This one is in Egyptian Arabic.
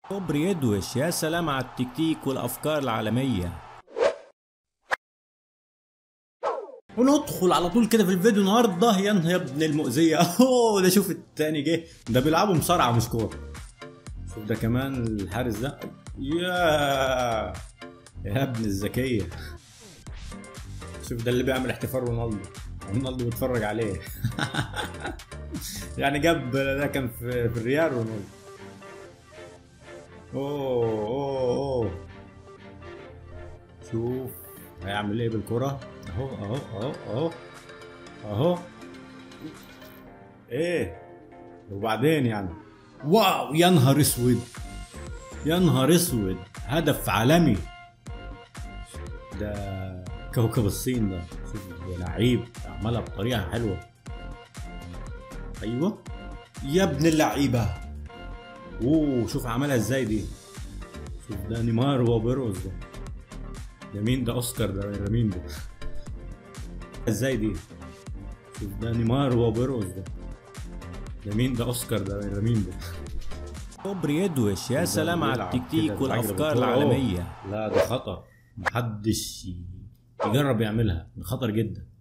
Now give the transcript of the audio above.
كوبري يدوش يا سلام على التكتيك والافكار العالميه وندخل على طول كده في الفيديو النهارده يا نهار يا ابن المؤذيه اوه ده شوف التاني جه ده بيلعبوا مصارعه مش كوره شوف ده كمان الحارس ده يا يا ابن الذكيه شوف ده اللي بيعمل احتفال رونالدو رونالدو بيتفرج عليه يعني جاب ده كان في, في الريال رونالدو اوه اوه اوه شوف هيعمل ايه بالكرة اهو اهو اهو اهو اهو ايه وبعدين يعني واو يا نهار اسود يا نهار اسود هدف عالمي ده كوكب الصين ده شوف ده لعيب عملها بطريقة حلوة ايوه يا ابن اللعيبة اوه شوف عملها ازاي دي شوف ده نيمار وهو بيرقص ده ده مين ده اوسكار ده ده مين ده ازاي دي شوف ده نيمار وهو بيرقص ده ده مين ده اوسكار ده ده مين ده كوبري يدوش يا سلام على التكتيك والافكار العالميه لا ده خطر محدش يجرب يعملها ده خطر جدا